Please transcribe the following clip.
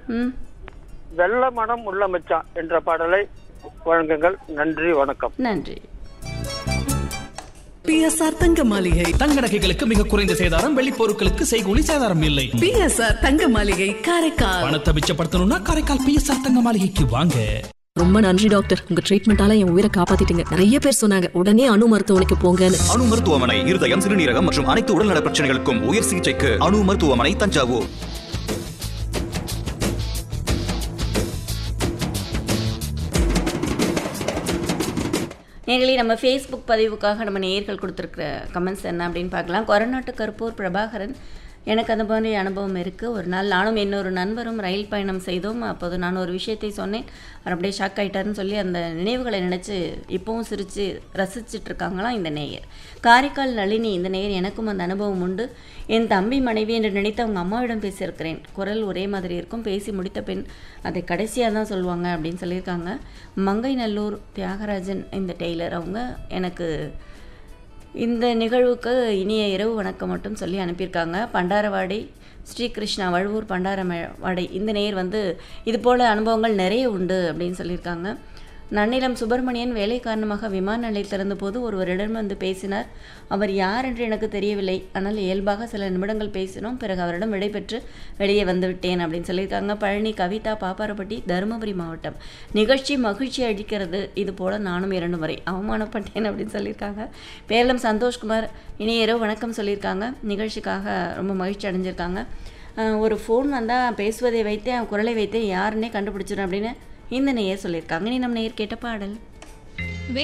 ம் வெள்ள மனம் உள்ள மச்சான் என்ற பாடலை வழங்குங்கள் நன்றி வணக்கம் நன்றி பிஎஸ்ஆர் தங்க மாளிகை தங்க நகைகளுக்கு மிக குறைந்த சேதாரம் வெள்ளி பொருட்களுக்கு செய்கூலி சேதாரம் இல்லை பிஎஸ்ஆர் தங்க மாளிகை காரைக்கால் பணத்தை மிச்சப்படுத்தணும்னா காரைக்கால் பிஎஸ்ஆர் தங்க மாளிகைக்கு வாங்க ரொம்ப நன்றி டாக்டர் உங்க ட்ரீட்மெண்டால என் உயிரை காப்பாத்திட்டீங்க நிறைய பேர் சொன்னாங்க உடனே அணு மருத்துவமனைக்கு போங்கன்னு அணு மருத்துவமனை இருதயம் சிறுநீரகம் மற்றும் அனைத்து உடல்நல பிரச்சனைகளுக்கும் உயர் சிகிச்சைக்கு அணு மருத்துவமனை தஞ்சாவூர் நேர்களே நம்ம ஃபேஸ்புக் பதிவுக்காக நம்ம நேயர்கள் கொடுத்துருக்குற கமெண்ட்ஸ் என்ன அப்படின்னு பார்க்கலாம் கொரநாட்டு கருப்பூர் பிரபாகரன் எனக்கு அந்த மாதிரி அனுபவம் இருக்குது ஒரு நாள் நானும் இன்னொரு நண்பரும் ரயில் பயணம் செய்தோம் அப்போது நான் ஒரு விஷயத்தை சொன்னேன் அவர் அப்படியே ஷாக் ஆயிட்டாருன்னு சொல்லி அந்த நினைவுகளை நினச்சி இப்போவும் சிரித்து ரசிச்சிட்டு இருக்காங்களாம் இந்த நேயர் காரைக்கால் நளினி இந்த நேயர் எனக்கும் அந்த அனுபவம் உண்டு என் தம்பி மனைவி என்று நினைத்து அவங்க அம்மாவிடம் பேசியிருக்கிறேன் குரல் ஒரே மாதிரி இருக்கும் பேசி முடித்த பின் அதை கடைசியாக தான் சொல்லுவாங்க அப்படின்னு சொல்லியிருக்காங்க மங்கை நல்லூர் தியாகராஜன் இந்த டெய்லர் அவங்க எனக்கு இந்த நிகழ்வுக்கு இனிய இரவு வணக்கம் மட்டும் சொல்லி அனுப்பியிருக்காங்க பண்டாரவாடி ஸ்ரீகிருஷ்ணா வழுவூர் பண்டாரவாடை இந்த நேர் வந்து இது போல் அனுபவங்கள் நிறைய உண்டு அப்படின்னு சொல்லியிருக்காங்க நன்னிலம் சுப்பிரமணியன் வேலை காரணமாக விமான நிலையத்தில் இருந்தபோது ஒருவரிடம் வந்து பேசினார் அவர் யார் என்று எனக்கு தெரியவில்லை ஆனால் இயல்பாக சில நிமிடங்கள் பேசினோம் பிறகு அவரிடம் விடைபெற்று வெளியே வந்து விட்டேன் அப்படின்னு சொல்லியிருக்காங்க பழனி கவிதா பாப்பாரப்பட்டி தருமபுரி மாவட்டம் நிகழ்ச்சி மகிழ்ச்சி அளிக்கிறது இது போல் நானும் இரண்டு முறை அவமானப்பட்டேன் அப்படின்னு சொல்லியிருக்காங்க பேரளம் சந்தோஷ்குமார் இனி இரவு வணக்கம் சொல்லியிருக்காங்க நிகழ்ச்சிக்காக ரொம்ப மகிழ்ச்சி அடைஞ்சிருக்காங்க அஹ் ஒரு ஃபோன் வந்தால் பேசுவதை வைத்தே குரலை வைத்தே யாருன்னே கண்டுபிடிச்சிடும் அப்படின்னு இந்த நேயர் சொல்லியிருக்காங்க நீ நம்ம நேயர் கேட்ட பாடல்